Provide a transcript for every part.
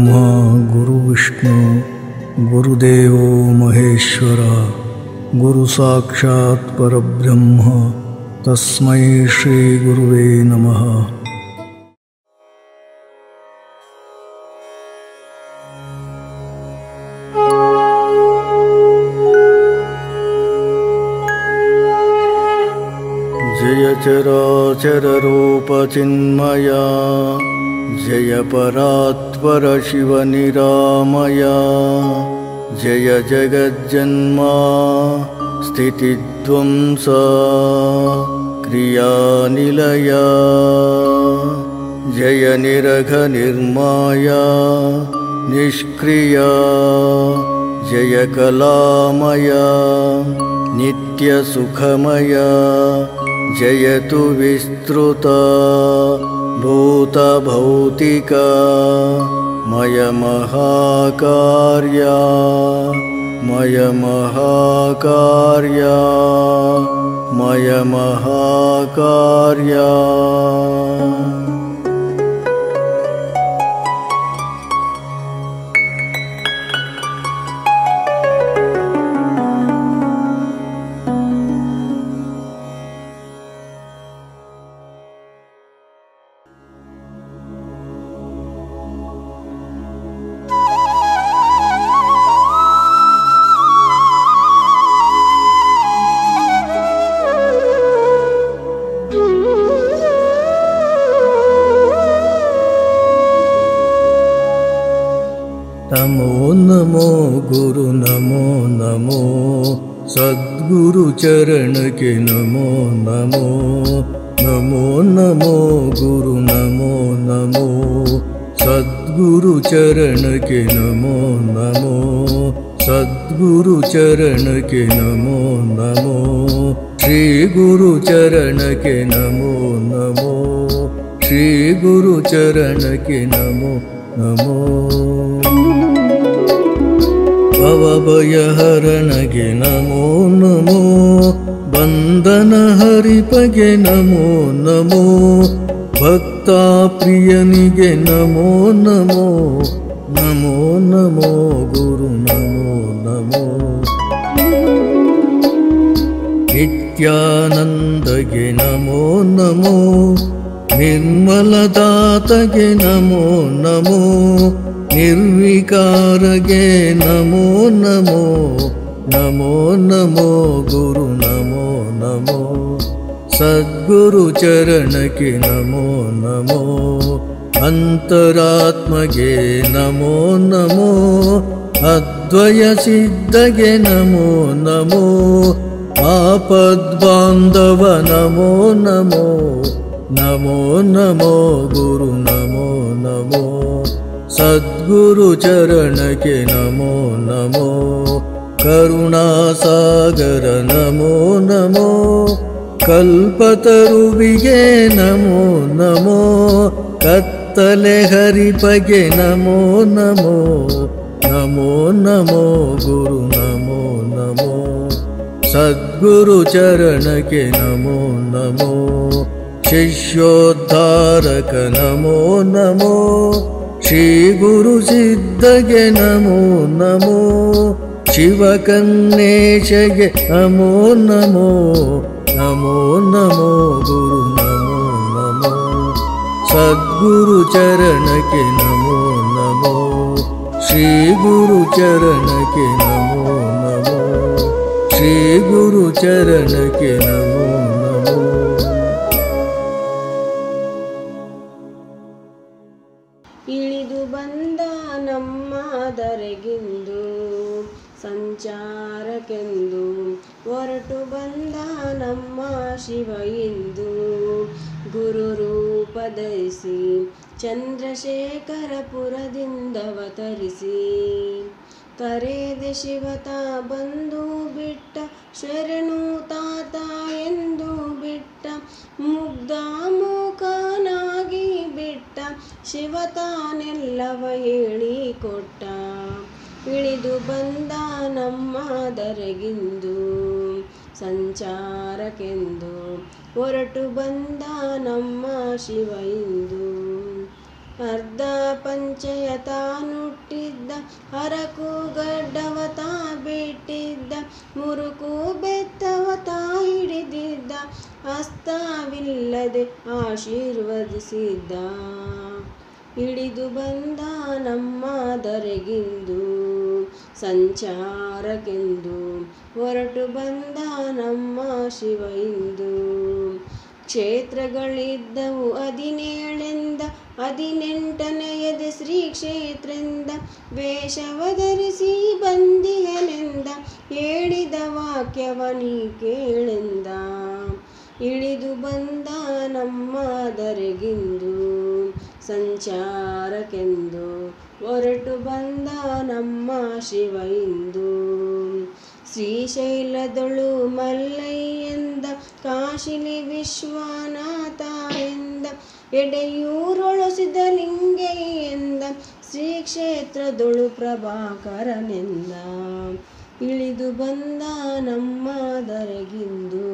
गुरुब्रह्मा गुरुविष्णु गुरुदेवो महेश्वर गुरुसाक्षात् परब्रह्म तस्मै श्रीगुरुवे नमः जय चराचररूपचिन्मया जय परात्परशिवनिरामया जय जगज्जन्मा स्थितिध्वंसा क्रियानिलया जय निरघनिर्माया निष्क्रिया जय कलामया नित्यसुखमया जयतु विस्तृता भूतभौतिका मयमहाकार्या मयमहाकार्या मयमहाकार्या ನಮೋ ನಮೋ ಗುರು ನಮೋ ನಮೋ ಸದ್ಗುರು ಚರಣಕ್ಕೆ ನಮೋ ನಮೋ ನಮೋ ನಮೋ ಗುರು ನಮೋ ನಮೋ ಸದ್ಗುರು ಚರಣಕ್ಕೆ ನಮೋ ನಮೋ ಸದ್ಗುರು ಚರಣಕ್ಕೆ ನಮೋ ನಮೋ ಶ್ರೀ ಗುರು ಚರಣಕ್ಕೆ ನಮೋ ನಮೋ ಶ್ರೀ ಗುರು ಚರಣಕ್ಕೆ ನಮೋ ನಮೋ ಭವಭಯಹರಣಗೆ ನಮೋ ನಮೋ ಬಂಧನ ಹರಿಪಗೆ ನಮೋ ನಮೋ ಭಕ್ತ ಪ್ರಿಯನಿಗೆ ನಮೋ ನಮೋ ನಮೋ ನಮೋ ಗುರು ನಮೋ ನಮೋ ನಿತ್ಯಾನಂದಗೆ ನಮೋ ನಮೋ ನಿರ್ಮಲದಾತಗೆ ನಮೋ ನಮೋ ನಿರ್ವಿಕಾರಗೆ ನಮೋ ನಮೋ ನಮೋ ನಮೋ ಗುರು ನಮೋ ನಮೋ ಸದ್ಗುರು ಚರಣಕ್ಕೆ ನಮೋ ನಮೋ ಅಂತರಾತ್ಮಗೆ ನಮೋ ನಮೋ ಅದ್ವಯ ಸಿದ್ಧಗೆ ನಮೋ ನಮೋ ಆಪದ್ಬಾಂಧವ ನಮೋ ನಮೋ ನಮೋ ನಮೋ ಗುರು ನಮೋ ನಮೋ ಸದ್ಗುರು ಚರಣಕ್ಕೆ ನಮೋ ನಮೋ ಕರುಣಾಸಾಗರ ನಮೋ ನಮೋ ಕಲ್ಪತರುವಿಗೆ ನಮೋ ನಮೋ ಕತ್ತಲೆ ಹರಿಪಗೆ ನಮೋ ನಮೋ ನಮೋ ನಮೋ ಗುರು ನಮೋ ನಮೋ ಸದ್ಗುರು ಚರಣಕ್ಕೆ ನಮೋ ನಮೋ ಶಿಷ್ಯೋದ್ಧಾರಕ ನಮೋ ನಮೋ ಶ್ರೀ ಗುರು ಸಿದ್ಧಗೆ ನಮೋ ನಮೋ ಶಿವಕನ್ನೇಶಗೆ ನಮೋ ನಮೋ ನಮೋ ನಮೋ ಗುರು ನಮೋ ನಮೋ ಸದ್ಗುರು ಚರಣಕ್ಕೆ ನಮೋ ನಮೋ ಶ್ರೀ ಗುರು ಚರಣಕ್ಕೆ ನಮೋ ನಮೋ ಶ್ರೀ ಗುರು ಚರಣಕ್ಕೆ ನಮೋ ನಮೋ ಇಳಿದು ಬಂದ ನಮ್ಮ ದರೆಗಿಂದು ಸಂಚಾರಕ್ಕೆಂದು ಹೊರಟು ಬಂದ ನಮ್ಮ ಶಿವ ಇಂದು ಗುರು ರೂಪ ಧರಿಸಿ ಚಂದ್ರಶೇಖರಪುರದಿಂದವತರಿಸಿ ಕರೆದೆ ಶಿವತ ಬಂದು ಬಿಟ್ಟ ಶರಣು ತಾತ ಎಂದು ಬಿಟ್ಟ ಮುಗ್ಧ ಮೂಕನಾಗಿ ಬಿಟ್ಟ ಶಿವತಾನೆಲ್ಲವ ಹೇಳಿಕೊಟ್ಟ ಇಳಿದು ಬಂದ ನಮ್ಮ ದರೆಗಿಂದು ಸಂಚಾರಕ್ಕೆಂದು ಹೊರಟು ಬಂದ ನಮ್ಮ ಶಿವ ಇಂದು ಅರ್ಧ ಪಂಚಯ ತಾನುಟ್ಟಿದ್ದ ಹರಕು ಗಡ್ಡವ ತಾ ಬಿಟ್ಟಿದ್ದ ಮುರುಕು ಬೆತ್ತವ ತಾ ಹಿಡಿದಿದ್ದ ಹಸ್ತವಿಲ್ಲದೆ ಆಶೀರ್ವದಿಸಿದ್ದ ಇಳಿದು ಬಂದ ನಮ್ಮ ದರೆಗಿಂದು ಸಂಚಾರಕ್ಕೆಂದು ಹೊರಟು ಬಂದ ನಮ್ಮ ಶಿವ ಇಂದು ಕ್ಷೇತ್ರಗಳಿದ್ದವು ಹದಿನೇಳೆಂದ ಹದಿನೆಂಟನೆಯದೆ ಶ್ರೀ ಕ್ಷೇತ್ರೆಂದ ವೇಷವ ಧರಿಸಿ ಬಂದಿಯನೆಂದ ಹೇಳಿದ ವಾಕ್ಯವ ನೀ ಕೇಳೆಂದ ಇಳಿದು ಬಂದ ನಮ್ಮ ದರೆಗಿಂದು ಸಂಚಾರಕ್ಕೆಂದು ಹೊರಟು ಬಂದ ನಮ್ಮ ಶಿವ ಇಂದು ಶ್ರೀಶೈಲದೊಳು ಮಲ್ಲಯ್ಯಂದ ಕಾಶಿಲಿ ವಿಶ್ವನಾಥ ಎಂದ ಎಡೆಯೂರೊಳು ಸಿದ್ಧಲಿಂಗಯ್ಯಂದ ಶ್ರೀ ಕ್ಷೇತ್ರದೊಳು ಪ್ರಭಾಕರನೆಂದ ಇಳಿದು ಬಂದ ನಮ್ಮ ದರೆಗಿಂದು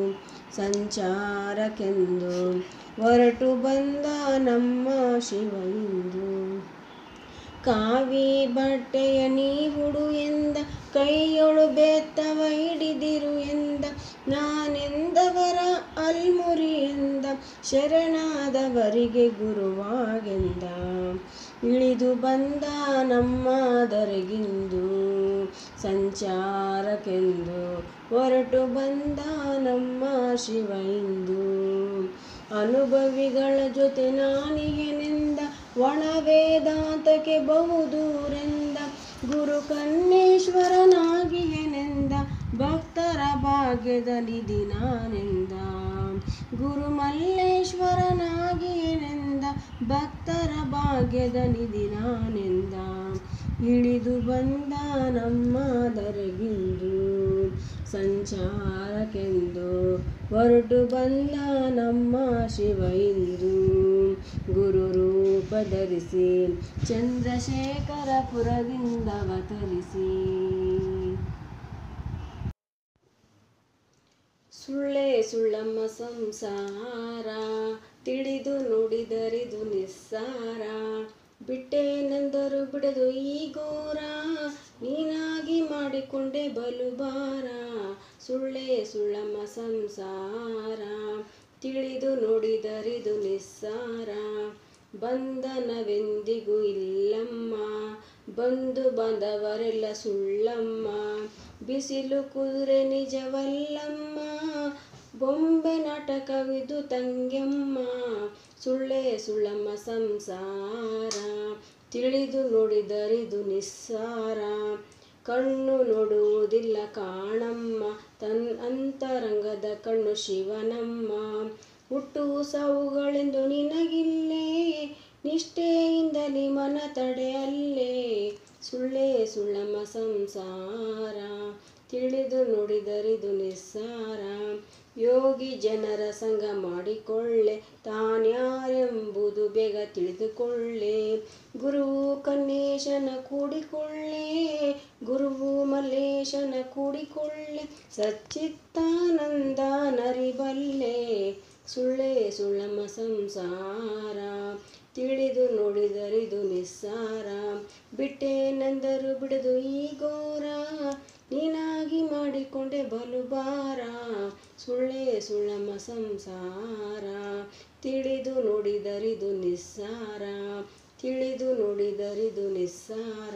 ಸಂಚಾರಕ್ಕೆಂದು ಹೊರಟು ಬಂದ ನಮ್ಮ ಶಿವ ಇಂದು ಕಾವಿ ಬಟ್ಟೆಯ ನೀವುಡು ಎಂದ ಕೈಯೊಳು ಬೆತ್ತವ ಹಿಡಿದಿರು ಎಂದ ನಾನೆಂದವರ ಅಲ್ಮುರಿ ಎಂದ ಶರಣಾದವರಿಗೆ ಗುರುವಾಗೆಂದ ಇಳಿದು ಬಂದ ನಮ್ಮ ದರೆಗಿಂದು ಸಂಚಾರಕ್ಕೆಂದು ಹೊರಟು ಬಂದ ನಮ್ಮ ಶಿವ ಇಂದು ಅನುಭವಿಗಳ ಜೊತೆ ನಾನಿಗೆನೆಂದ ಒಣ ವೇದಾಂತಕ್ಕೆ ಬಹುದೂರೆಂದ ಗುರು ಕನ್ನೇಶ್ವರನಾಗಿಯನೆಂದ ಭಕ್ತರ ಭಾಗ್ಯದ ನಿಧಿ ನಾನೆಂದ ಗುರು ಮಲ್ಲೇಶ್ವರನಾಗಿಯನೆಂದ ಭಕ್ತರ ಭಾಗ್ಯದ ನಿಧಿ ನಾನೆಂದ ಇಳಿದು ಬಂದ ನಮ್ಮ ದರೆಗಿಂದು ಸಂಚಾರಕ್ಕೆಂದು ಹೊರಟು ಬಂದ ನಮ್ಮ ಶಿವ ಇಂದು ಗುರು ರೂಪ ಧರಿಸಿ ಚಂದ್ರಶೇಖರಪುರದಿಂದ ಅವತರಿಸಿ ಸುಳ್ಳೆ ಸುಳ್ಳಮ್ಮ ಸಂಸಾರ ತಿಳಿದು ನುಡಿದರಿದು ನಿಸ್ಸಾರ ಬಿಟ್ಟೇನೆಂದರು ಬಿಡದು ಈ ಘೋರ ನೀನಾಗಿ ಮಾಡಿಕೊಂಡೆ ಬಲುಬಾರ ಸುಳ್ಳೆ ಸುಳ್ಳಮ್ಮ ಸಂಸಾರ ತಿಳಿದು ನುಡಿದರಿದು ನಿಸ್ಸಾರ ಬಂಧನವೆಂದಿಗೂ ಇಲ್ಲಮ್ಮ ಬಂಧು ಬಾಂಧವರೆಲ್ಲ ಸುಳ್ಳಮ್ಮ ಬಿಸಿಲು ಕುದುರೆ ನಿಜವಲ್ಲಮ್ಮ ಬೊಂಬೆ ನಾಟಕವಿದು ತಂಗ್ಯಮ್ಮ ಸುಳ್ಳೆ ಸುಳ್ಳಮ್ಮ ಸಂಸಾರ ತಿಳಿದು ನೋಡಿದರಿದು ನಿಸ್ಸಾರ ಕಣ್ಣು ನೋಡುವುದಿಲ್ಲ ಕಾಣಮ್ಮ ತನ್ ಅಂತರಂಗದ ಕಣ್ಣು ಶಿವನಮ್ಮ ಹುಟ್ಟು ಸಾವುಗಳೆಂದು ನಿನಗಿಲ್ಲೇ ನಿಷ್ಠೆಯಿಂದಲೇ ಮನ ತಡೆಯಲ್ಲೇ ಸುಳ್ಳೇ ಸುಳ್ಳಮ್ಮ ಸಂಸಾರ ತಿಳಿದು ನುಡಿದರಿದು ನಿಸ್ಸಾರ ಯೋಗಿ ಜನರ ಸಂಗ ಮಾಡಿಕೊಳ್ಳೆ ತಾನ್ಯಾರೆಂಬುದು ಬೇಗ ತಿಳಿದುಕೊಳ್ಳೆ ಗುರುವು ಕನ್ನೇಶನ ಕೂಡಿಕೊಳ್ಳೆ ಗುರುವು ಮಲ್ಲೇಶನ ಕೂಡಿಕೊಳ್ಳೆ ಸಚ್ಚಿತ್ತಾನಂದ ನರಿಬಲ್ಲೆ ಸುಳ್ಳೇ ಸುಳ್ಳಮ್ಮ ಸಂಸಾರ ತಿಳಿದು ನೋಡಿದರಿದು ನಿಸ್ಸಾರ ಬಿಟ್ಟೇನೆಂದರು ಬಿಡದು ಈ ಘೋರ ನೀನಾಗಿ ಮಾಡಿಕೊಂಡೆ ಬಲುಬಾರ ಸುಳ್ಳೇ ಸುಳ್ಳಮ್ಮ ಸಂಸಾರ ತಿಳಿದು ನೋಡಿದರಿದು ನಿಸ್ಸಾರ ತಿಳಿದು ನೋಡಿದರಿದು ನಿಸ್ಸಾರ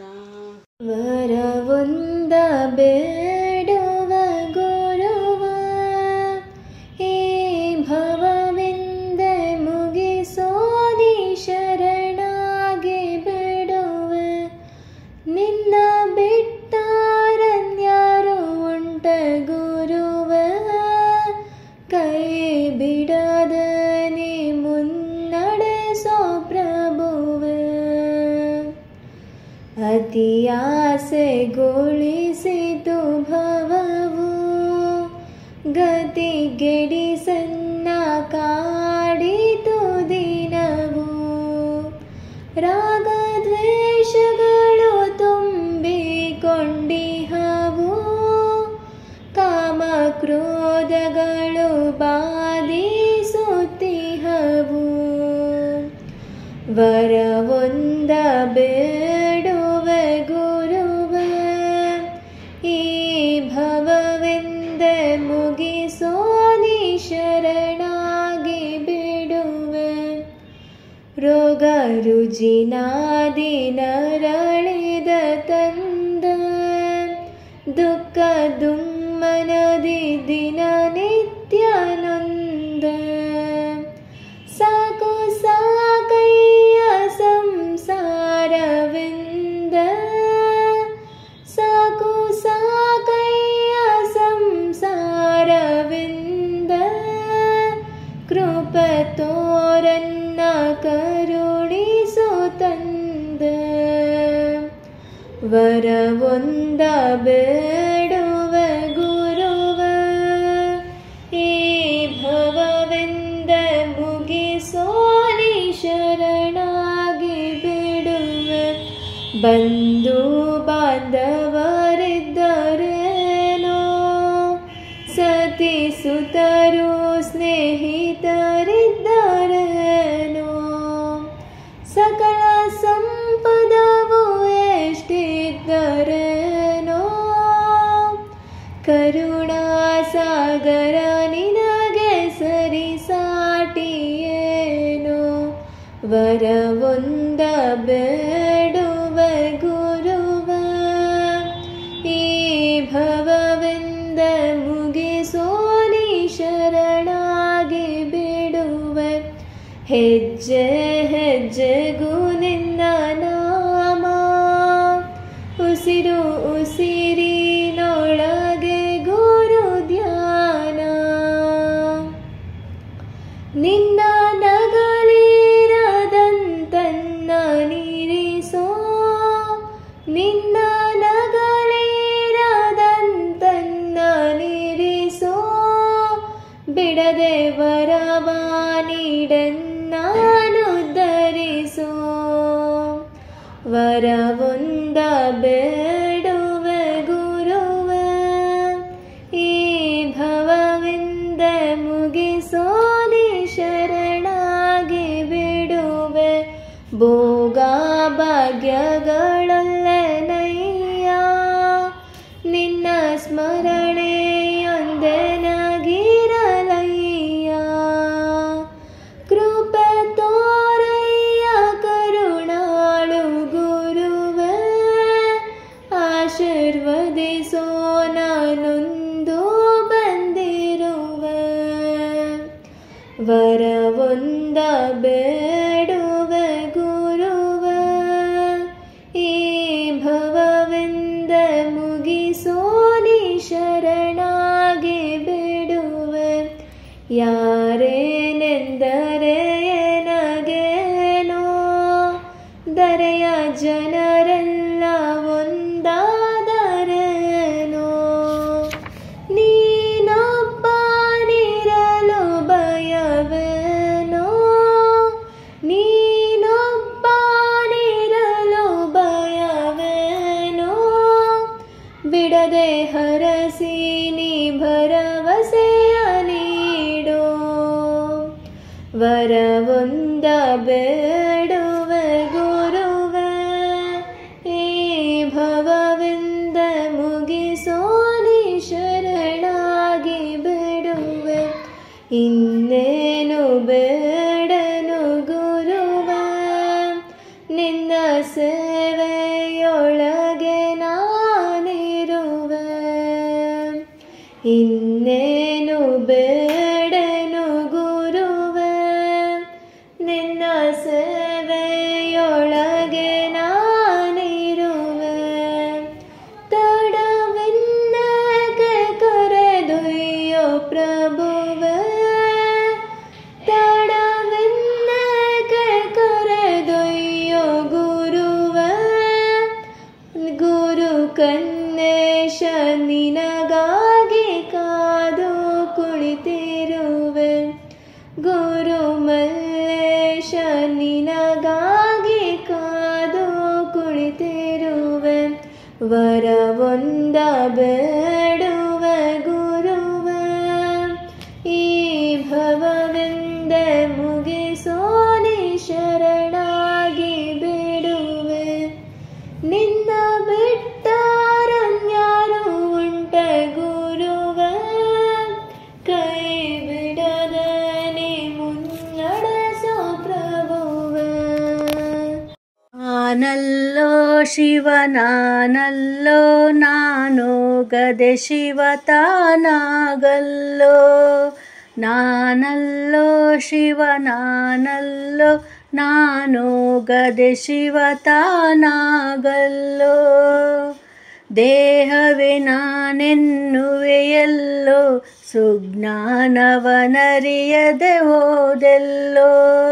ವರವೊಂದ ಬೇಡುವ ಗುರುವ ಈ ಭವವಿಂದ ಮುಗಿಸೋದಿ ಶರಣಾಗಿ ಬಿಡುವೆ ನಿನ್ನ ಬಿಟ್ಟಾರನ್ಯಾರು ಉಂಟ ಗುರುವ ಕೈ ಬಿಡದ ನೀ ಮುನ್ನಡೆಸೋ ಪ್ರಭುವೆ ಅತಿ ಆಸೆಗೊಳಿಸಿತು ಭವವು ಗತಿಗೆಡಿ ಸನ್ನ ಕಾಡಿತು ದಿನವು ರಾಗದ್ವೇಷಗಳು ತುಂಬಿಕೊಂಡಿಹವು ಕಾಮ ಕ್ರೋಧಗಳು ಬಾಧಿಸುತ್ತಿಹವು ವರ ರುಜಿನಾದಿ ನರಳಿದ ತಂದ ದುಃಖ ದುಮ್ಮನದಿ ದಿನ ನಿತ್ಯ ನೊಂದ ಸಾಕು ಸಾಕಯ್ಯ ಸಂಸಾರವೆಂದ ಸಾಕು ಸಾಕಯ್ಯ ಸಂಸಾರವೆಂದ ಕೃಪ ತೋರನ್ನ ಕರುಣಿಸು ತಂದ ವರವೊಂದ ಬೇಡುವ ಗುರುವ ಈ ಭವವೆಂದ ಮುಗಿಸೋನಿ ಶರಣಾಗಿ ಬಿಡುವ ಬಂಧು ಬಾಂಧವರಿದ್ದರೇನೋ ಸತಿ ಸುತರು ಸ್ನೇಹಿತರಿದ್ದರೇನೋ ಸಕಲ ಸಂಪದವು ಎಷ್ಟಿದ್ದರೇನೋ ಕರುಣಾ ಸಾಗರ ನಿನಗೆ ಸರಿ ಸಾಟಿಯೇನೋ ವರವೊಂದ ಬೇಡುವ ಗುರುವ ಈ ಭವವೆಂದ ಮುಗಿಸೋನಿ ಶರಣಾಗಿ ಬಿಡುವ ಹೆಜ್ಜೆ ಹೆಜ್ಜೆಗೂ ನಿನ್ನ ನಾಮ ಉಸಿರು ಉಸಿರಿನೊಳಗೆ ಗುರು ಧ್ಯಾನ ನಿನ್ನ ನಗಲಿರದಂತನ್ನ ನೀರಿಸೋ ನಿನ್ನ ನಗಲಿರದಂತನ್ನ ನೀರಿಸೋ ಬಿಡದೆ ವರವ ನೀಡನ್ನಾನು ಧರಿಸೋ ವರವೊಂದ ಬೇಡುವ ಗುರುವ ಈ ಭವವಿಂದ ಮುಗಿಸೋನಿ ಶರಣಾಗಿ ಬಿಡುವೆ ಭೋಗ ಭಾಗ್ಯಗಳಲ್ಲನಯ್ಯ ನಿನ್ನ ಸ್ಮರಣೆಯೊಂದೆನಗಿರಲಯ್ಯ ಕೃಪೆ ತೋರಯ್ಯ ಕರುಣಾಳು ಗುರುವೆ ಆಶೀರ್ವದಿಸೋ ನಾನೊಂದು ಬಂದಿರುವೆ ವರವೊಂದ ಬೇಡುವ ಗುರುವ ಈ ಭವವೆಂದ ಮುಗಿಸೋನಿ ಶರಣಾಗಿ ಬಿಡುವೆ ಯಾರೇನೆಂದರೆ ನನಗೇನೋ ದರೆಯ ಜನರೆಲ್ಲ ಒಂದಾದರೇನೋ ನೀನೊಬ್ಬನಿರಲು ಭಯವೇನೋ ನೀನೊಬ್ಬನಿರಲು ಭಯವೇನೋ ಬಿಡದೆ ಹರಸಿ ನೀ ಭರವಸೆಯ ನೀಡೋ ವರವೊಂದ ಬೇಡುವ ಗುರುವ ಈ ಭವವಿಂದ ಮುಗಿಸೋನಿ ಶರಣಾಗಿ ಬಿಡುವೆ ಇನ್ನೇನು ಬೇಡನು ಗುರುವ ನಿನ್ನ ಸೇವೆಯೊಳಗೆ ನಾನಿರುವೆ ಇನ್ನೇನು ಬೇಡನು ಗುರುವೆ ನಿನ್ನ ಸೇವೆಯೊಳಗೆ ನಾನಿರುವೆ ತಡವಿನ್ನಗೆ ಕರೆದೊಯ್ಯೋ ಪ್ರಭುವೆ ತಡವಿನ್ನಗೆ ಕರೆದೊಯ್ಯೋ ಗುರುವೆ ಗುರು ಕನ್ನೇಶ ನಿನಗಾಗಿ ಕಾದು ಕುಳಿತಿರುವೆ ಗುರು ಮಲ್ಲೇಶ ನಿನಗಾಗಿ ಕಾದು ಕುಳಿತಿರುವೆ ವರವೊಂದ ಬೇಡುವ ಗುರುವ ಈ ಭವವೆಂದ ಮುಗಿಸೋನಿ ಶರಣಾಗಿ ಬಿಡುವೆ ನಿನ್ನ ಬಿಟ್ಟಾರನ್ಯಾರು ಉಂಟ ಗುರುವ ಕೈ ಬಿಡದ ನೀ ಮುನ್ನಡೆಸೋ ಪ್ರಭುವ ಶಿವನಾನಲ್ಲೋ ನಾನು ಗದೆ ಶಿವ ತಾನಾಗಲ್ಲೋ ನಾನಲ್ಲೋ ಶಿವನಾನಲ್ಲೋ ನಾನು ಗದೆ ಶಿವ ತಾನಾಗಲ್ಲೋ ದೇಹವೇ ನಾನೆನ್ನುವೆಯಲ್ಲೋ ಸುಜ್ಞಾನವನರಿಯದೆ ಹೋದೆಲ್ಲೋ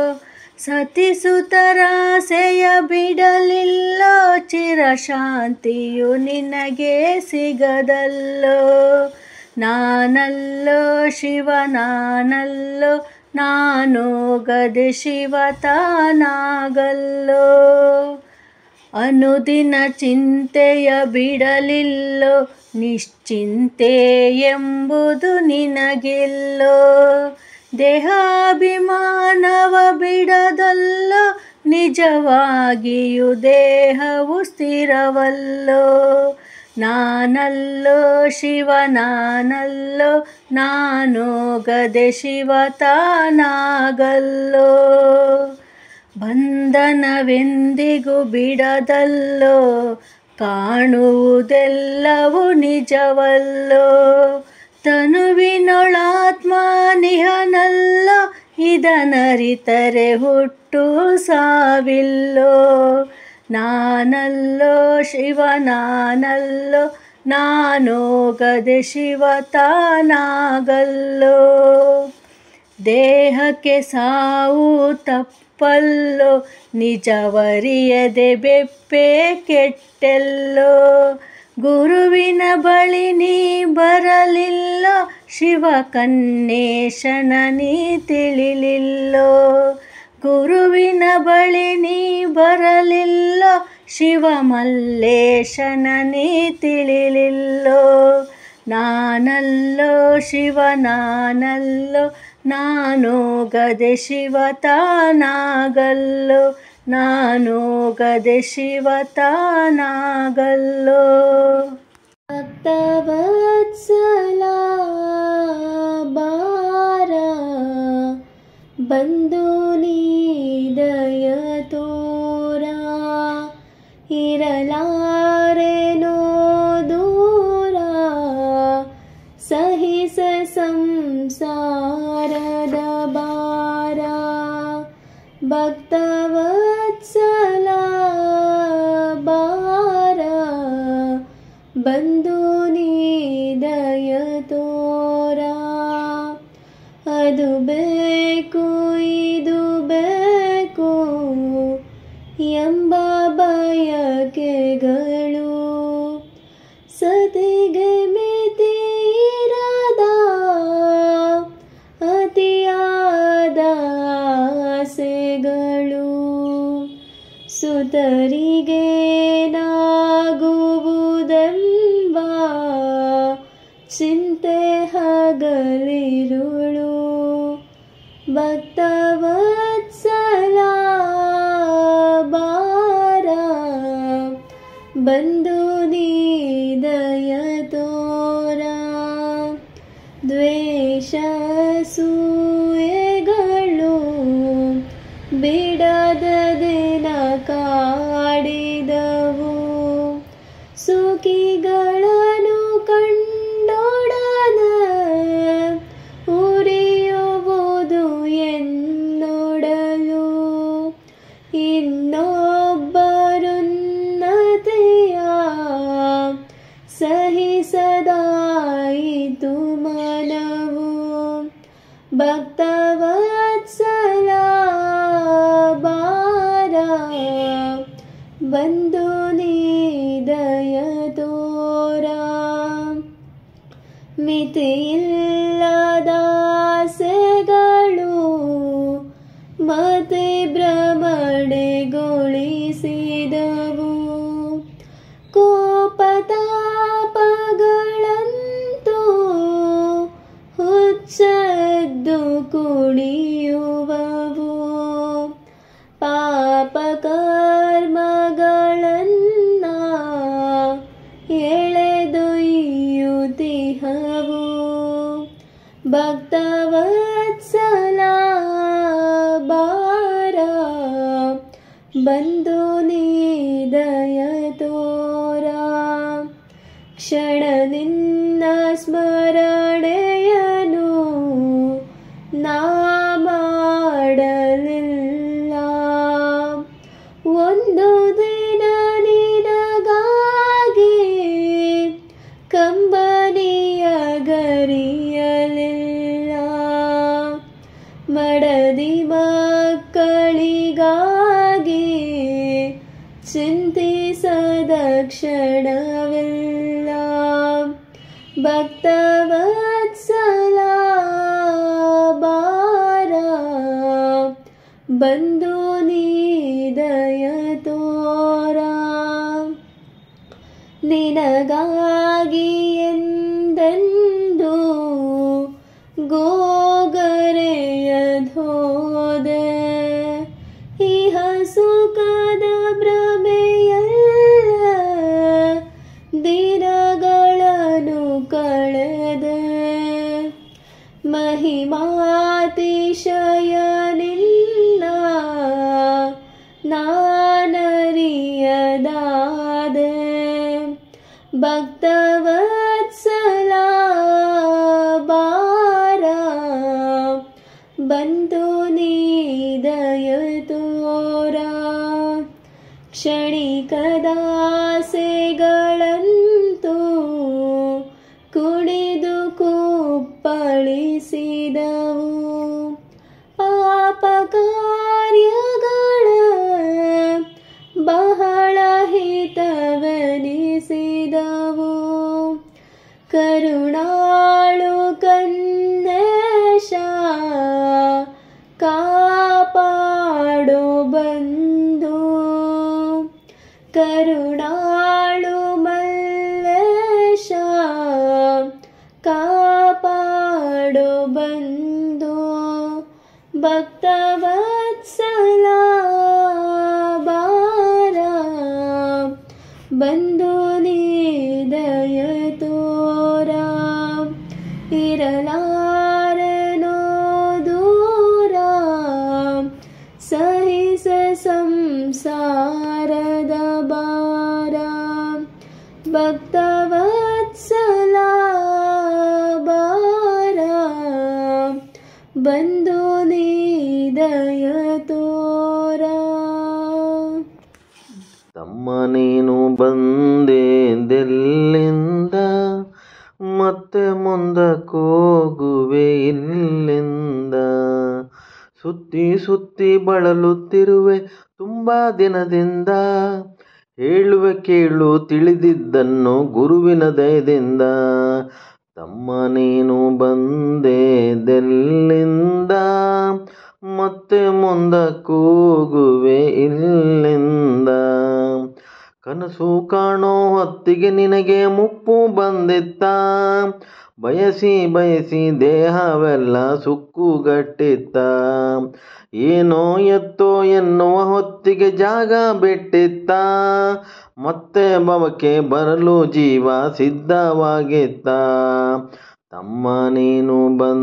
ಸತಿಸುತರಾಸೆಯ ಬಿಡಲಿಲ್ಲೋ ಚಿರಶಾಂತಿಯು ನಿನಗೆ ಸಿಗದಲ್ಲೋ ನಾನಲ್ಲೋ ಶಿವ ನಾನಲ್ಲೋ ನಾನು ಗದೆ ಶಿವ ತಾನಾಗಲ್ಲೋ ಅನುದಿನ ಚಿಂತೆಯ ಬಿಡಲಿಲ್ಲೋ ನಿಶ್ಚಿಂತೆ ಎಂಬುದು ನಿನಗಿಲ್ಲೋ ದೇಹಾಭಿಮಾನವ ಬಿಡದಲ್ಲೋ ನಿಜವಾಗಿಯೂ ದೇಹವು ಸ್ಥಿರವಲ್ಲೋ ನಾನಲ್ಲೋ ಶಿವ ನಾನಲ್ಲೋ ನಾನು ಗದೆ ಶಿವ ತಾನಾಗಲ್ಲೋ ಬಂಧನವೆಂದಿಗೂ ಬಿಡದಲ್ಲೋ ಕಾಣುವುದೆಲ್ಲವೂ ನಿಜವಲ್ಲೋ ತನುವಿನೊಳಾತ್ಮ ನಿಹನಲ್ಲೋ ಇದನರಿತರೆ ಹುಟ್ಟು ಸಾವಿಲ್ಲೋ ನಾನಲ್ಲೋ ಶಿವ ನಾನಲ್ಲೋ ನಾನು ಗದೆ ಶಿವ ತಾನಾಗಲ್ಲೋ ದೇಹಕ್ಕೆ ಸಾವು ತಪ್ಪಲ್ಲೋ ನಿಜವರಿಯದೆ ಬೆಪ್ಪೆ ಕೆಟ್ಟೆಲ್ಲೋ ಗುರುವಿನ ಬಳಿ ನೀ ಬರಲಿಲ್ಲೋ ಶಿವ ಕನ್ನೇಶನ ನೀ ತಿಳಿಲಿಲ್ಲೋ ಗುರುವಿನ ಬಳಿ ನೀ ಬರಲಿಲ್ಲೋ ಶಿವ ಮಲ್ಲೇಶನ ನೀ ತಿಳಿಲಿಲ್ಲೋ ನಾನಲ್ಲೋ ಶಿವ ನಾನಲ್ಲೋ ನಾನು ಗದೆ ಶಿವ ತಾನಾಗಲ್ಲೋ ನಾನು ಗದೆ ಶಿವ ತಾನಾಗಲ್ಲೋ ಭಕ್ತವತ್ಸಲ ಬಾರ ಬಂದು ನೀದಯ ತೋರ ಇರಲಾರೆನೋ ದೂರ ಸಹಿಸ ಸಂಸಾರದ ಬಾರ ಭಕ್ತವತ್ಸಲ ಬಾರ ಬಂದು ನೀದಯ ತೋರ ಅದು ಬೇಕು ಇದು ಬೇಕು ಎಂಬ ಬಯಕೆಗಳು ಸತಿಗೆ ಮಿತಿರದ ಅತಿಯಾದ ಆಸೆಗಳು ಸುತರಿಗೆ ನಾಗುವುದೆಂಬ ಚಿಂತೆ ಹಗಲಿರುಳು ಭಕ್ತವತ್ಸಲ ಬಾರ ಬಂದು ನೀದಯ ತೋರ ದ್ವೇಷ ಸೂಯೆಗಳು ಬಿಡದ ದಿನ ಕಾಡಿದವು ಸುಖಿಗಳನ್ನು ಕಂಡೊಡನೆ ಉರಿಯುವುದು ಎನ್ನೊಡಲು ಇನ್ನೊಬ್ಬರುನ್ನತೆಯ ಸಹಿಸದಾಯಿತು ಮನವು ಭಕ್ತವತ್ಸಲ ಬಾರ ಬಂದು ನೀದಯ ತೋರ ಮಿತಿಯಿಲ್ಲದಾಸೆಗಳು ಮತೆ ಭ್ರಮಣೆಗೊಳಿಸಿದವು ಕೋಪತಾಪಗಳಂತೂ ಹುಚ್ಚದ್ದು ಕುಣಿಯುವವು ಪಾಪ ಕರ್ಮಗಳನ್ನ ಎಳೆದೊಯ್ಯುತ್ತಿಹವು ಭಕ್ತವತ್ಸಲ ಬಾರ ಬಂದು ನೀದಯ ಕ್ಷಣ ನಿನ್ನ ಸ್ಮರಣೆಯನು ನಾ ಮಾಡಲಿಲ್ಲ ಒಂದು ದಿನ ನಿನಗಾಗಿ ಕಂಬನಿಯ ಗರಿಯಲಿಲ್ಲ ಮಡದಿ ಮಕ್ಕಳಿಗಾಗಿ ಚಿಂತಿಸದ ಕ್ಷಣವಿಲ್ಲ ಭಕ್ತವತ್ಸಲ ಬಾರ ಬಂದು ನೀದಯ ತೋರ ನಿನಗಾಗಿ ಎಂದೆಂದು ಗೋಗರೆಯಧೋದೆ ಇಹ ಸುಖದ ಭ್ರಮೆಯಲ್ಲ ದಿನಗಳನ್ನು ಕಳೆದೆ ಮಹಿಮಾತಿಶಯ ನಿನ್ನ ನಾನರಿಯದಾದೆ ಭಕ್ತವತ್ಸಲ ಬಾರ ಬಂದು ನೀದಯ ತೋರ ಕ್ಷಣಿಕದಾಸೆಗಳಂತೂ ಕುಣಿದು ಕುಪ್ಪಳಿಸಿದವು ಪಾಪ ಕಾರ್ಯಗಳ ಬಹಳ ಹಿತವೆನಿಸಿದವು ಕರುಣಾಳು ಕನ್ನೇಶ ಕಾಪಾಡು ಬಂದು ಕರುಣಾಳು ಮಲ್ಲೇಶ ಕಾಪಾಡು ಬಂದು ಭಕ್ತವತ್ಸಲ ಬಾರ ಬಂದು ನೀದಯ ತೋರ ಇರಲಾರೆನೋ ದೂರ ಸಹಿಸ ಸಂಸಾರದ ಬಾರ ಭಕ್ತವತ್ಸಲ ಬಾರ ಬಂದು ನೀದಯ ತೋರ ತಮ್ಮ ನೀನು ಬಂದೆದೆಲ್ಲಿಂದ ಮತ್ತೆ ಮುಂದಕ್ಕೋಗುವೆ ಇಲ್ಲಿಂದ ಸುತ್ತಿ ಸುತ್ತಿ ಬಳಲುತ್ತಿರುವೆ ತುಂಬ ದಿನದಿಂದ ಹೇಳುವೆ ಕೇಳು ತಿಳಿದಿದ್ದನ್ನು ಗುರುವಿನ ದಯದಿಂದ ತಮ್ಮ ನೀನು ಬಂದೆದೆಲ್ಲಿಂದ ಮತ್ತೆ ಮುಂದಕ್ಕೋಗುವೆ ಇಲ್ಲಿಂದ ಕನಸು ಕಾಣೋ ಹೊತ್ತಿಗೆ ನಿನಗೆ ಮುಪ್ಪು ಬಂದಿತ್ತ ಬಯಸಿ ಬಯಸಿ ದೇಹವೆಲ್ಲ ಸುಕ್ಕುಗಟ್ಟಿತ್ತ ಏನೋ ಎತ್ತೋ ಎನ್ನುವ ಹೊತ್ತಿಗೆ ಜಾಗ ಬಿಟ್ಟಿತ್ತ ಮತ್ತೆ ಭವಕ್ಕೆ ಬರಲು ಜೀವ ಸಿದ್ಧವಾಗಿತ್ತ ತಮ್ಮ ನೀನು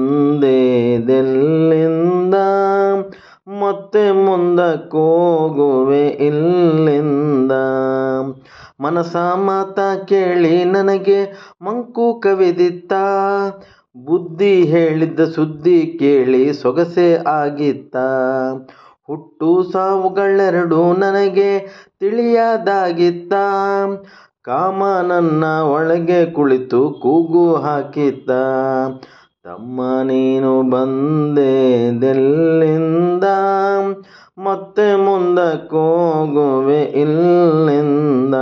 ಬಂದೆದೆಲ್ಲಿಂದ ಮತ್ತೆ ಮುಂದಕ್ಕೋಗುವೆ ಇಲ್ಲಿಂದ ಮನಸ ಮಾತ ಕೇಳಿ ನನಗೆ ಮಂಕು ಕವಿದಿತ್ತ ಬುದ್ಧಿ ಹೇಳಿದ್ದ ಸುದ್ದಿ ಕೇಳಿ ಸೊಗಸೆ ಆಗಿತ್ತ ಹುಟ್ಟು ಸಾವುಗಳೆರಡು ನನಗೆ ತಿಳಿಯದಾಗಿತ್ತ ಕಾಮ ನನ್ನ ಒಳಗೆ ಕುಳಿತು ಕೂಗು ಹಾಕಿತ್ತ ತಮ್ಮ ನೀನು ಬಂದೆದೆಲ್ಲಿಂದ ಮತ್ತೆ ಮುಂದಕ್ಕೋಗುವೆ ಇಲ್ಲಿಂದ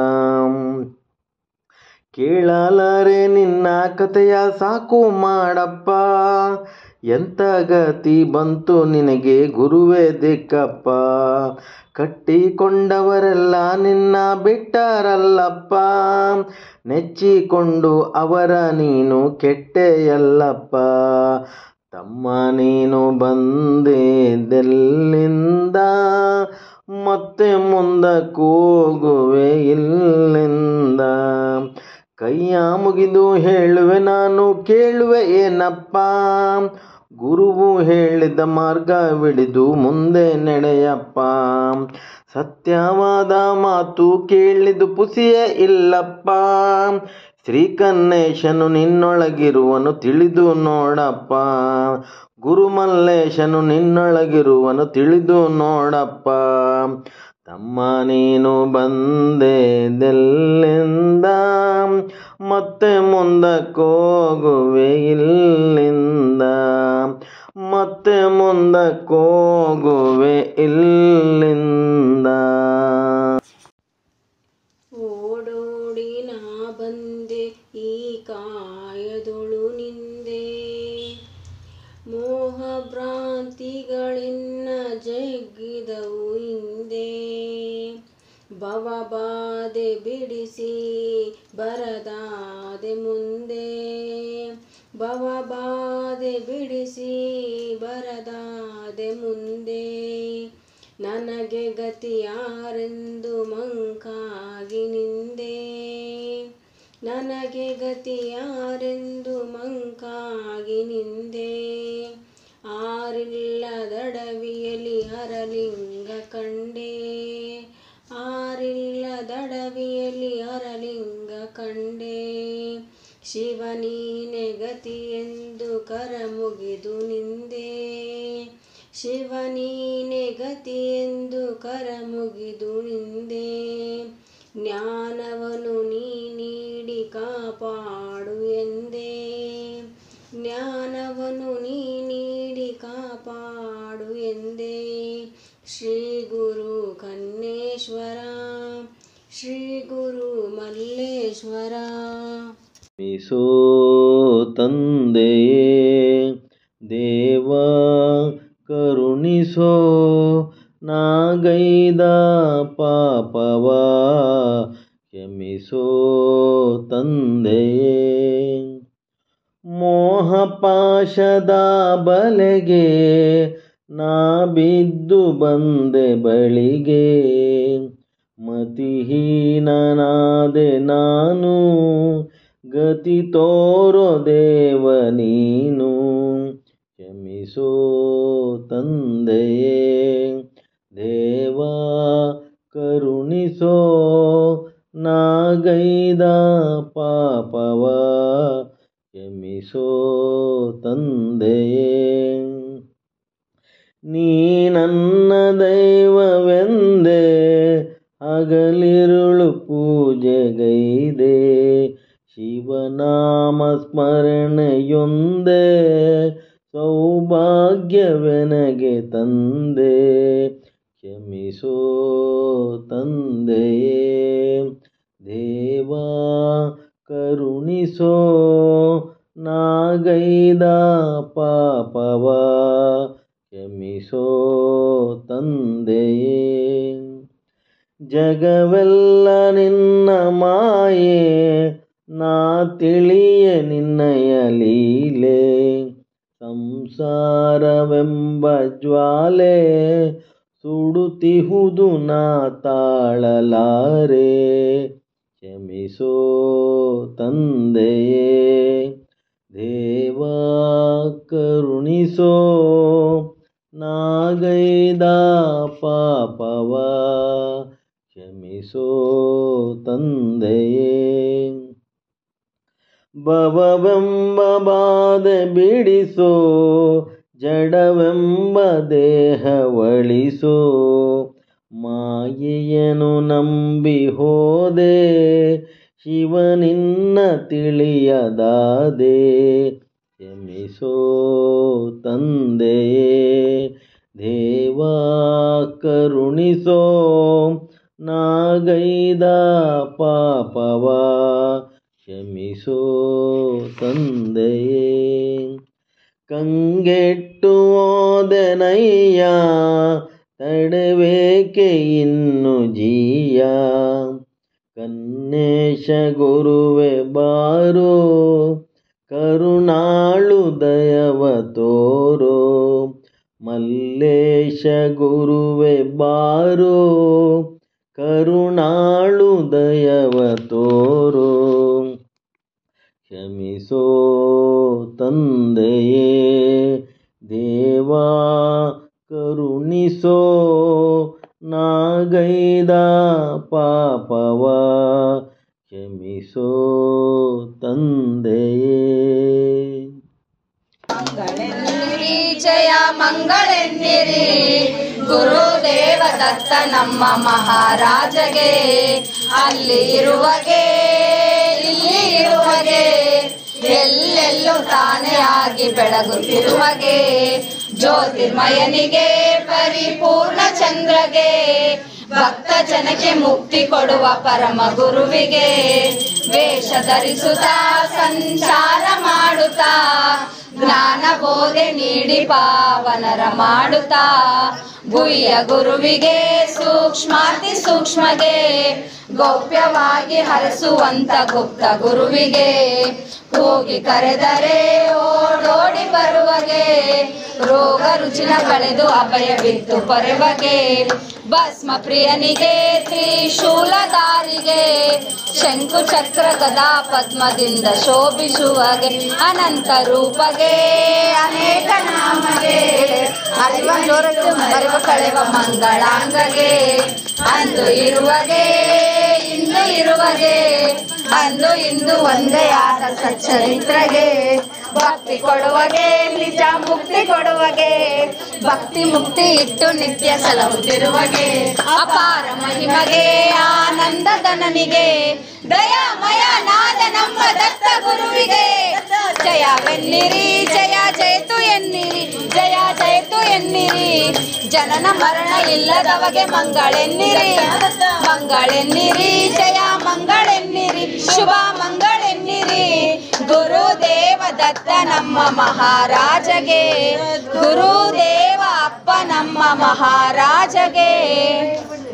ಕೇಳಲಾರೆ ನಿನ್ನ ಕಥೆಯ ಸಾಕು ಮಾಡಪ್ಪ ಎಂತ ಗತಿ ಬಂತು ನಿನಗೆ ಗುರುವೇ ದಿಕ್ಕಪ್ಪ ಕಟ್ಟಿಕೊಂಡವರೆಲ್ಲ ನಿನ್ನ ಬಿಟ್ಟರಲ್ಲಪ್ಪ ನೆಚ್ಚಿಕೊಂಡು ಅವರ ನೀನು ಕೆಟ್ಟೆಯಲ್ಲಪ್ಪ ತಮ್ಮ ನೀನು ಬಂದೆದೆಲ್ಲಿಂದ ಮತ್ತೆ ಮುಂದಕ್ಕೋಗುವೆ ಇಲ್ಲಿಂದ ಕೈಯ ಮುಗಿದು ಹೇಳುವೆ ನಾನು ಕೇಳುವೆ ಏನಪ್ಪ ಗುರುವು ಹೇಳಿದ ಮಾರ್ಗವಿಡಿದು ಮುಂದೆ ನಡೆಯಪ್ಪ ಸತ್ಯವಾದ ಮಾತು ಕೇಳಿದು ಪುಸಿಯೇ ಇಲ್ಲಪ್ಪ ಶ್ರೀಕನ್ನೇಶನು ನಿನ್ನೊಳಗಿರುವನು ತಿಳಿದು ನೋಡಪ್ಪ ಗುರುಮಲ್ಲೇಶನು ನಿನ್ನೊಳಗಿರುವನು ತಿಳಿದು ನೋಡಪ್ಪ ತಮ್ಮ ನೀನು ಬಂದೆದೆಲ್ಲಿಂದ ಮತ್ತೆ ಮುಂದಕ್ಕೋಗುವೆ ಇಲ್ಲಿಂದ ಮತ್ತೆ ಮುಂದಕ್ಕೋಗುವೆ ಇಲ್ಲಿಂದ ಓಡೋಡಿ ನಾ ಬಂದೆ ಈ ಕಾಯದೊಳು ನಿಂದೆ ಮೋಹ ಭ್ರಾಂತಿಗಳಿನ್ನ ಜಗ್ಗಿದವು ಹಿಂದೆ ಭವಬಾಧೆ ಬಿಡಿಸಿ ಬರದಾದೆ ಮುಂದೆ ಭವಬಾಧೆ ಬಿಡಿಸಿ ಬರದಾದೆ ಮುಂದೆ ನನಗೆ ಗತಿಯಾರೆಂದು ಮಂಕಾಗಿ ನಿಂದೆ ನನಗೆ ಗತಿಯಾರೆಂದು ಮಂಕಾಗಿ ನಿಂದೆ ಆರಿಲ್ಲದಡವಿಯಲ್ಲಿ ಹರಲಿಂಗ ಕಂಡೆ ಆರಿಲ್ಲದಡವಿಯಲ್ಲಿ ಹರಲಿಂಗ ಕಂಡೆ ಶಿವನೀನೆ ಗತಿಯೆಂದು ಕರ ಮುಗಿದು ನಿಂದೆ ಶಿವನೀನೆ ಗತಿಯೆಂದು ಕರ ಮುಗಿದು ನಿಂದೆ ಜ್ಞಾನವನು ನೀ ನೀಡಿ ಕಾಪಾಡು ಎಂದೇ ಜ್ಞಾನವನು ನೀ ನೀಡಿ ಕಾಪಾಡು ಎಂದೇ ಶ್ರೀ ಗುರು ಕನ್ನೇಶ್ವರ ಶ್ರೀ ಗುರು ಮಲ್ಲೇಶ್ವರ ಮಿಸೋ ತಂದೆಯೇ ದೇವ ಕರುಣಿಸೋ ನಾಗೈದ ಪಾಪವ ಕ್ಷಮಿಸೋ ತಂದೆಯೇ ಮೋಹಪಾಶದ ಬಲೆಗೆ ನಾ ಬಿದ್ದು ಬಂದೆ ಬಳಿಗೆ ಮತಿಹೀನನಾದೆ ನಾನು ಗತಿ ತೋರೋ ದೇವ ನೀನು ಕ್ಷಮಿಸೋ ತಂದೆಯೇ ದೇವ ಕರುಣಿಸೋ ನಾಗೈದ ಪಾಪವ ಕ್ಷಮಿಸೋ ತಂದೆಯೇ ನೀ ನನ್ನ ದೈವವೆಂದೇ ಹಗಲಿರುಳು ಪೂಜೆಗೈದೆ ಶಿವನಾಮ ಸ್ಮರಣೆಯೊಂದೇ ಸೌಭಾಗ್ಯವೆನಗೆ ತಂದೆ ಕ್ಷಮಿಸೋ ತಂದೆಯೇ ದೇವ ಕರುಣಿಸೋ ನಾಗೈದ ಪಾಪವ ಕ್ಷಮಿಸೋ ತಂದೆಯೇ ಜಗವೆಲ್ಲ ನಿನ್ನ ಮಾಯೆ ನಾ ತಿಳಿಯ ನಿನ್ನಯ ಲೀಲೆ ಸಂಸಾರವೆಂಬ ಜ್ವಾಲೆ ಸುಡುತ್ತಿಹುದು ನಾ ತಾಳಲಾರೆ ಕ್ಷಮಿಸೋ ತಂದೆಯೇ ದೇವ ಕರುಣಿಸೋ ನಾಗೈದ ಪಾಪವ ಕ್ಷಮಿಸೋ ತಂದೆಯೇ ಭವವೆಂಬ ಬಾಧೆ ಬಿಡಿಸೋ ಜಡವೆಂಬ ದೇಹವಳಿಸೋ ಮಾಯೆಯನು ನಂಬಿ ಹೋದೆ ಶಿವನಿನ್ನ ತಿಳಿಯದಾದೆ ಕ್ಷಮಿಸೋ ತಂದೆಯೇ ದೇವ ಕರುಣಿಸೋ ನಾಗೈದ ಪಾಪವ ಕ್ಷಮಿಸೋ ತಂದೆಯೇ ಕಂಗೆಟ್ಟು ಓದೆನಯ್ಯ ತಡವೇಕೆ ಇನ್ನು ಜೀಯ ಕನ್ನೇಶ ಗುರುವೆ ಬಾರೋ ಕರುಣಾಳು ದಯವ ತೋರೋ ಮಲ್ಲೇಶ ಗುರುವೆ ಬಾರೋ ಕರುಣಾಳು ದಯವ ತೋರೋ ಕ್ಷಮಿಸೋ ತಂದೆಯೇ ದೇವಾ ಕರುಣಿಸೋ ನಾಗೈದ ಪಾಪವ ಕ್ಷಮಿಸೋ ತಂದೆಯೇ ಮಂಗಳೆನ್ನಿರಿ ಜಯ ಮಂಗಳೆನ್ನಿರಿ ಗುರುದೇವ ದತ್ತ ನಮ್ಮ ಮಹಾರಾಜಗೆ ಅಲ್ಲಿ ಇರುವಗೆ ಇಲ್ಲಿ ಇರುವಗೆ ಎಲ್ಲೆಲ್ಲೂ ತಾನೇ ಆಗಿ ಬೆಳಗುತ್ತಿರುವಗೆ ಜ್ಯೋತಿರ್ಮಯನಿಗೆ ಪರಿಪೂರ್ಣ ಚಂದ್ರಗೆ ಭಕ್ತ ಜನಕ್ಕೆ ಮುಕ್ತಿ ಕೊಡುವ ಪರಮ ಗುರುವಿಗೆ ವೇಷ ಧರಿಸುತ್ತಾ ಸಂಚಾರ ಮಾಡುತ್ತಾ ಜ್ಞಾನ ಬೋಧೆ ನೀಡಿ ಪಾವನರ ಮಾಡುತ್ತಾ ಗುಯ್ಯ ಗುರುವಿಗೆ ಸೂಕ್ಷ್ಮಾತಿ ಸೂಕ್ಷ್ಮಗೆ ಗೌಪ್ಯವಾಗಿ ಹರಸುವಂತ ಗುಪ್ತ ಗುರುವಿಗೆ ಹೋಗಿ ಕರೆದರೆ ಓಡೋಡಿ ಬರುವಗೆ ರೋಗ ರುಚಿನ ಕಳೆದು ಅಭಯವಿತ್ತು ಪೊರೆವಗೆ ಭಸ್ಮ ಪ್ರಿಯನಿಗೆ ತ್ರಿಶೂಲಧಾರಿಗೆ ಶಂಕು ಚಕ್ರ ಗದಾ ಪದ್ಮದಿಂದ ಶೋಭಿಸುವಗೆ ಅನಂತ ರೂಪಗೆ ಅನೇಕ ನಾಮಗೆ ಅರಿವ ಜೋರಟ್ಟು ಮರೆವ ಕಳೆವ ಮಂಗಳಾಂಗಗೆ ಅಂದು ಇರುವಗೆ ಇಂದು ಇರುವಗೆ ಅಂದು ಇಂದು ಒಂದೇ ಆದ ಸಚ್ಚರಿತ್ರಗೆ ಭಕ್ತಿ ಕೊಡುವಗೆ ನಿಜ ಮುಕ್ತಿ ಕೊಡುವಗೆ ಭಕ್ತಿ ಮುಕ್ತಿ ಇಟ್ಟು ನಿತ್ಯ ಸಲಹುತ್ತಿರುವಗೆ ಅಪಾರ ಮಹಿಮಗೆ ಆನಂದದನನಿಗೆ ದಯಾಮಯ ನಾದ ನಮ್ಮ ದತ್ತ ಗುರುವಿಗೆ ಜಯವೆನ್ನಿರಿ ಜಯ ಜಯತು ಎನ್ನಿರಿ ಜಯ ಜಯತು ಎನ್ನಿರಿ ಜನನ ಮರಣ ಇಲ್ಲದವಗೆ ಮಂಗಳೆನ್ನಿರಿ ಮಂಗಳೆನ್ನಿರಿ ಜಯ ಮಂಗಳೆನ್ನಿರಿ ಶುಭ ಮಂಗಳೆನ್ನಿರಿ ಗುರುದೇವ ದತ್ತ ನಮ್ಮ ಮಹಾರಾಜಗೆ ಗುರುದೇವ ಅಪ್ಪ ನಮ್ಮ ಮಹಾರಾಜಗೆ